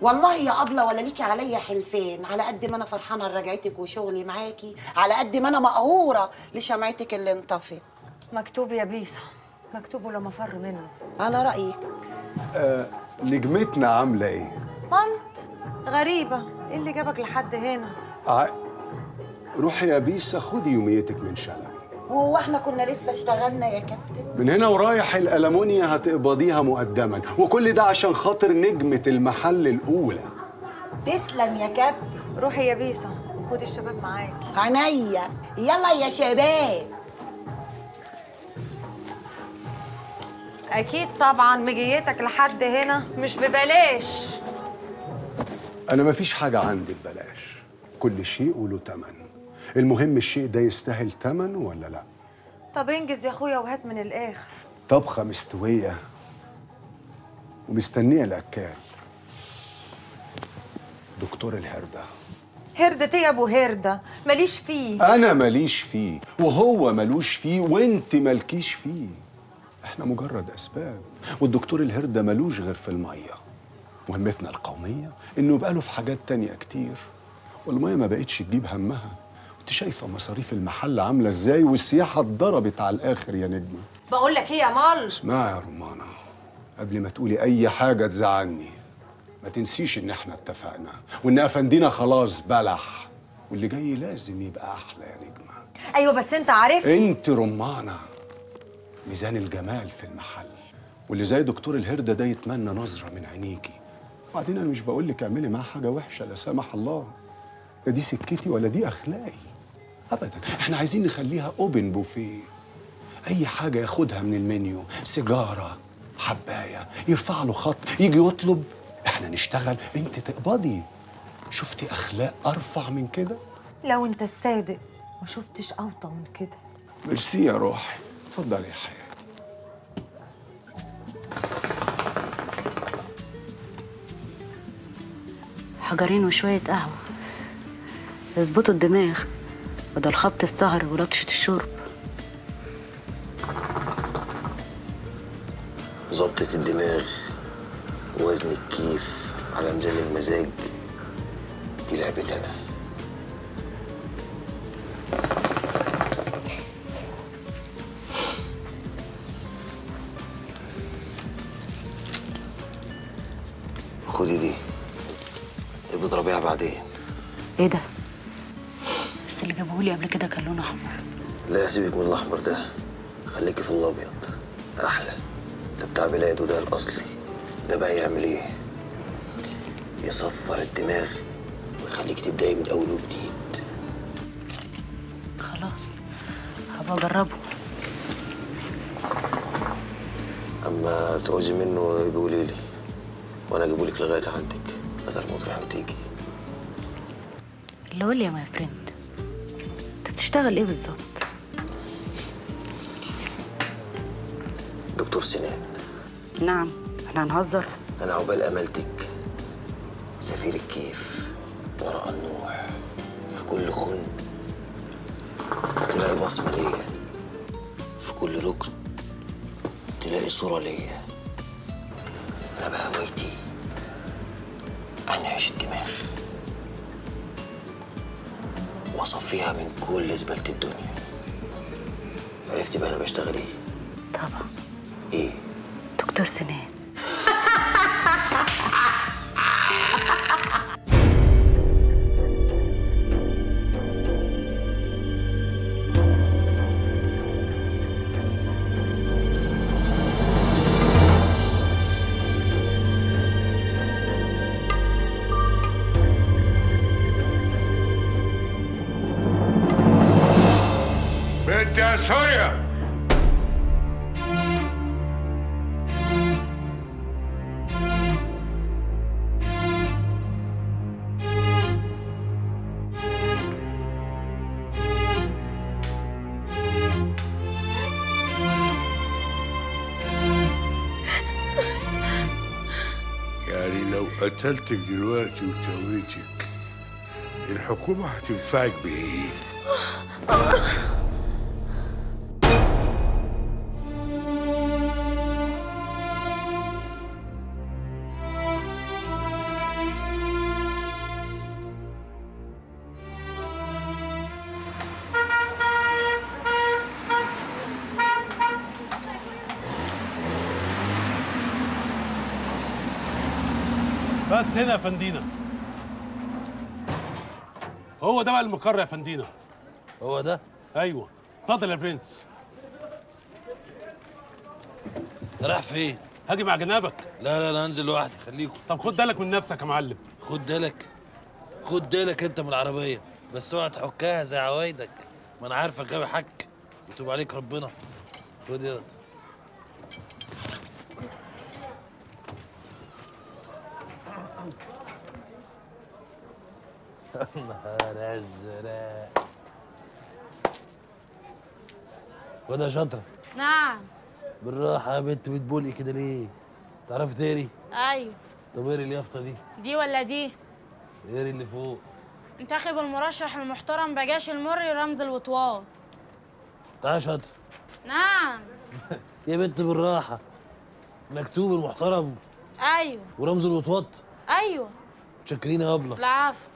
والله يا أبلة ولا ليكي عليا حلفين على قد ما أنا فرحانة لرجعتك وشغلي معاكي على قد ما أنا مقهورة لشمعتك اللي انطفت مكتوب يا بيسا مكتوب ولا مفر منه على رأيك آه نجمتنا عامله ايه مالت غريبة ايه اللي جابك لحد هنا ع... روحي يا بيسا خدي يوميتك من شلبي هو احنا كنا لسه اشتغلنا يا كابتن من هنا ورايح الألمونيا هتقبضيها مقدما وكل ده عشان خاطر نجمة المحل الأولى تسلم يا كابتن روحي يا بيسا خدي الشباب معاكي عينيا يلا يا شباب اكيد طبعا مجيتك لحد هنا مش ببلاش أنا مفيش حاجة عندي ببلاش كل شيء وله تمن المهم الشيء ده يستاهل تمن ولا لا طب انجز يا اخويا وهات من الاخر طبخة مستوية ومستنية الأكال دكتور الهردة هردة ايه يا ابو هردة ماليش فيه أنا ماليش فيه وهو ملوش فيه وأنت مالكيش فيه إحنا مجرد أسباب والدكتور الهردة ملوش غير في المية مهمتنا القومية إنه يبقى له في حاجات تانية كتير والمية ما بقتش تجيب همها انت شايفة مصاريف المحل عاملة ازاي والسياحة اتضربت على الآخر يا نجمة بقول لك ايه يا مال اسمعي يا رمانة قبل ما تقولي أي حاجة تزعلني ما تنسيش إن إحنا اتفقنا وإن أفندينا خلاص بلح واللي جاي لازم يبقى أحلى يا نجمة ايوه بس انت عارف انت رمانة ميزان الجمال في المحل واللي زي دكتور الهردة ده يتمنى نظرة من عينيكي وبعدين انا مش بقول لك اعملي معاه حاجة وحشة لا سمح الله لا دي سكتي ولا دي اخلاقي ابدا احنا عايزين نخليها اوبن بوفيه اي حاجة ياخدها من المنيو سيجارة حباية يرفع له خط يجي يطلب احنا نشتغل انت تقبضي شفتي اخلاق ارفع من كده لو انت الصادق ما شفتش اوطى من كده ميرسي يا روحي اتفضلي يا حياتي حجرين وشوية قهوة يظبطوا الدماغ بدل خبط السهر ولطشة الشرب ظبطة الدماغ ووزن الكيف على ميزان المزاج دي لعبتي انا خدي دي ابقي اضربيها بعدين ايه ده؟ بس اللي جابهولي قبل كده كان لونه احمر لا سيبك من الاحمر ده خليكي في الابيض احلى ده بتاع بلاده ده الاصلي ده بقى يعمل ايه يصفر الدماغ ويخليك تبداي من اول وجديد خلاص هبقى اجربه اما تعوزي منه بيقولي لي وانا اجيبهولك لغايه عندك بدل ما تروحي وتيجي اللي قول لي يا ماي فريند انت بتشتغل ايه بالظبط؟ دكتور سنان نعم احنا هنهزر انا عقبال املتك سفير الكيف وراء النوح في كل خن تلاقي بصمه ليا في كل ركن تلاقي صوره ليا انا بقى هوايتي انعش الدماغ واصفيها من كل زباله الدنيا عرفتي بقى انا بشتغل ايه طبعا ايه دكتور سنان بنت يا سوريا يعني لو قتلتك دلوقتي وسويتك الحكومة هتنفعك بإيه؟ بس هنا يا فندينا هو ده بقى المقر يا فندينا هو ده ايوه اتفضل يا برنس رايح فين هاجي مع جنابك لا لا انا هنزل لوحدي خليكم طب خد بالك من نفسك يا معلم خد بالك خد بالك انت من العربيه بس اوعى تحكها زي عوايدك ما انا عارفك غاوي حك يتوب عليك ربنا خد ياض نهار ازرق خد يا شاطره نعم بالراحه يا بنت بتبولي كده ليه تعرفي تقري ايوه طب اقري اليافطه دي دي ولا دي اقري اللي فوق انتخب المرشح المحترم بجاش المري رمز الوطواط تعالى يا شاطر نعم يا بنت بالراحه مكتوب المحترم ايوه ورمز الوطواط ايوه شاكرين يا ابله العفو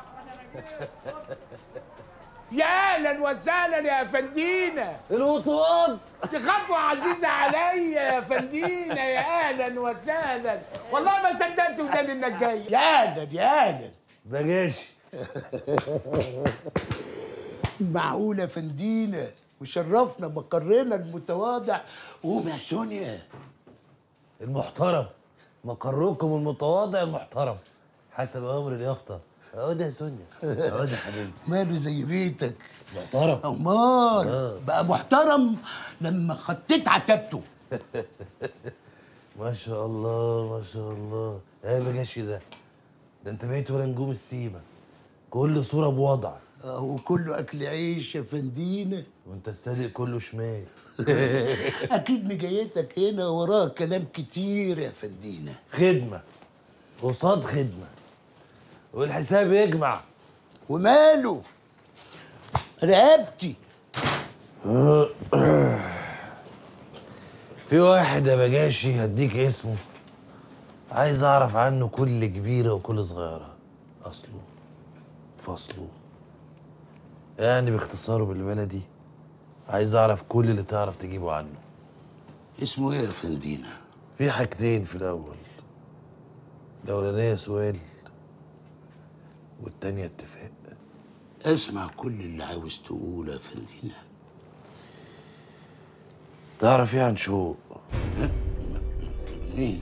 يا اهلا وسهلا يا فندينا الوطواط دي خطوه عزيزه عليا يا فندينا يا اهلا وسهلا والله ما صدقت وداني انك جاي يا اهلا يا اهلا بجاش معقولة فندينا وشرفنا مقرنا المتواضع قوم يا سونيا المحترم مقركم المتواضع المحترم حسب امر اليافطه اهو ده يا سونيا اهو ده يا حبيبي ماله زي بيتك محترم امال بقى محترم لما خطيت عتبته ما شاء الله ما شاء الله ايه بجاش ده ده انت بقيت ولا نجوم السيما كل صوره بوضع اهو كله اكل عيش يا فندينا وانت الصادق كله شمال اكيد مجيتك هنا وراه كلام كتير يا فندينا خدمه قصاد خدمه والحساب يجمع وماله رقبتي في واحد يا بجاشي هديك اسمه عايز اعرف عنه كل كبيره وكل صغيره اصله فصله يعني باختصاره بالبلدي عايز اعرف كل اللي تعرف تجيبه عنه اسمه ايه يا فندينا في حاجتين في الاول الاولانيه سؤال والتانيه اتفاق اسمع كل اللي عاوز تقوله يا فندينا تعرف ايه عن شوق مين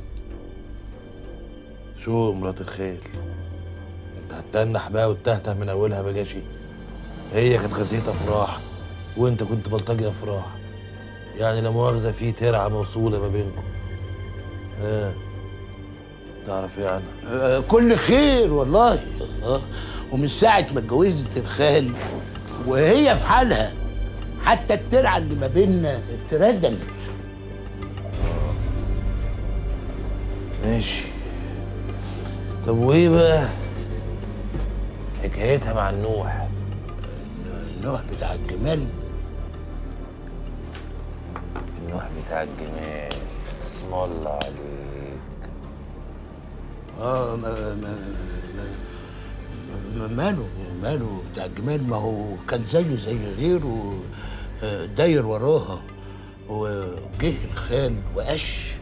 شوق مرات الخيل انت هتتنح بقى وتهته من اولها بجاشي هي كانت غزية افراح وانت كنت بلطجي افراح يعني لا مؤاخذه في ترعه موصوله ما بينكم ها تعرف ايه عنها آه كل خير والله آه ومن ساعة ما اتجوزت الخال وهي في حالها حتى الترعة اللي ما بيننا اتردمت ماشي طب وايه بقى حكايتها مع النوح النوع بتاع الجمال النوح بتاع الجمال اسم الله عليك اه ما ما ما ماله ماله بتاع الجمال ما هو كان زيه زي غيره آه، داير وراها وجه الخال وقش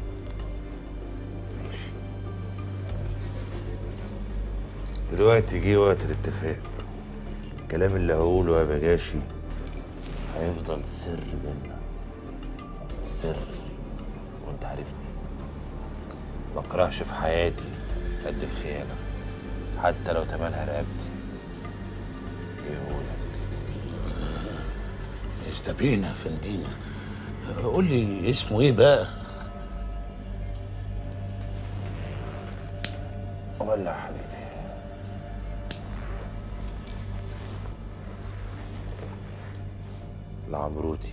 دلوقتي جه وقت الاتفاق الكلام اللي هقوله يا بجاشي هيفضل سر بينا سر وانت عارفني ما اكرهش في حياتي قد الخيانة حتى لو تمنها رقبتي يقولك استبينا يا فندينا قول لي اسمه ايه بقى ولا يا حبيبي العمروتي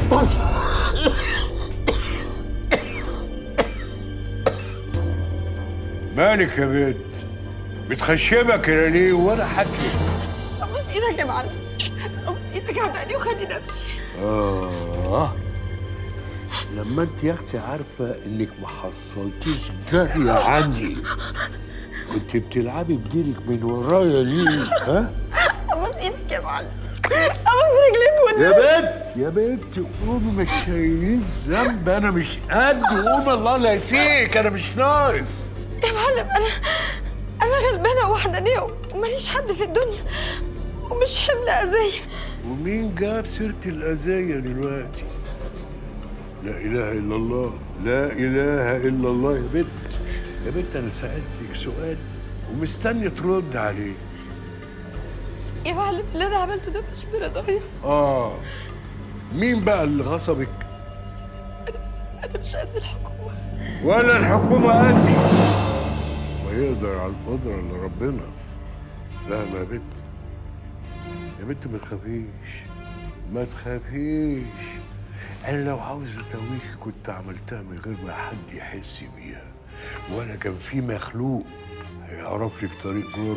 مالك يا بنت بتخشبك كده ليه ولا حكي ابوس ايدك يا معلم ابوس ايدك عدقني وخليني امشي آه لما انت يا اختي عارفة انك ما حصلتيش جارية عندي كنت بتلعبي بديلك من ورايا ليه ها؟ ابوس ايدك يا معلم ابوس رجليك والنبي يا بنت يا بنت قومي مش شايلين ذنب انا مش قد قوم الله لا يسيك انا مش ناقص يا معلم انا انا غلبانه وحدانيه وماليش حد في الدنيا ومش حمل اذيه ومين جاب سيرة الأذية دلوقتي؟ لا إله إلا الله لا إله إلا الله يا بنت يا بنت أنا سألتك سؤال ومستني ترد عليه يا معلم اللي انا عملته ده مش برضايا آه مين بقى اللي غصبك؟ انا مش قد الحكومه ولا الحكومة قدي ويقدر على القدرة اللي ربنا فاهمة يا بنت يا بنت ما تخافيش ما تخافيش انا لو عاوز اتويك كنت عملتها من غير ما حد يحس بيها ولا كان في مخلوق هيعرف لك طريق جر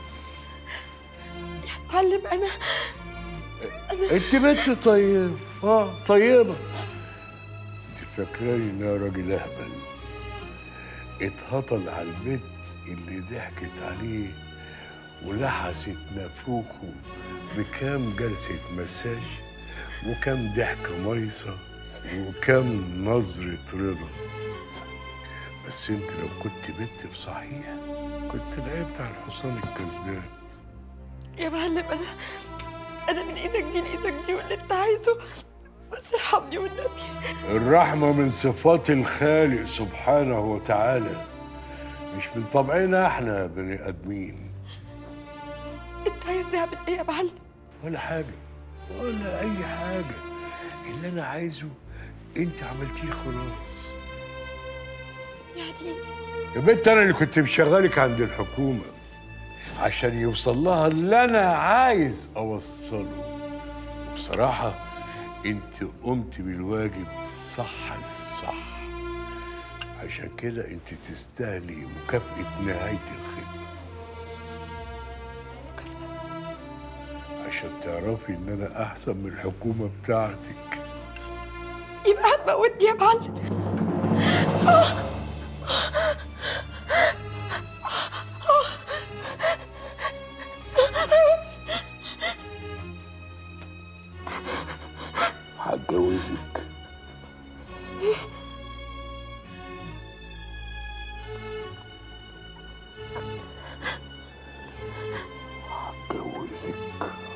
يا معلم انا انت بنت طيبة اه طيبة انت فاكراني ان انا راجل اهبل اتهطل على البنت اللي ضحكت عليه ولحست نافوخه بكام جلسة مساج وكام ضحكة ميصة وكام نظرة رضا بس انت لو كنت بنت بصحيح كنت لعبت على الحصان الكسبان يا معلم انا انا من ايدك دي لايدك دي واللي انت عايزه بس ارحمني والنبي الرحمة من صفات الخالق سبحانه وتعالى مش من طبعنا احنا بني ادمين انت عايز نعمل ايه يا معلم ولا حاجة ولا أي حاجة اللي أنا عايزه أنت عملتيه خلاص يعني ايه يا بنت أنا اللي كنت مشغلك عند الحكومة عشان يوصل لها اللي أنا عايز أوصله بصراحة أنت قمت بالواجب صح الصح عشان كده أنت تستاهلي مكافأة نهاية الخدمة عشان تعرفي إن أنا أحسن من الحكومة بتاعتك يبقى هتموتني يا معلم هتجوزك هتجوزك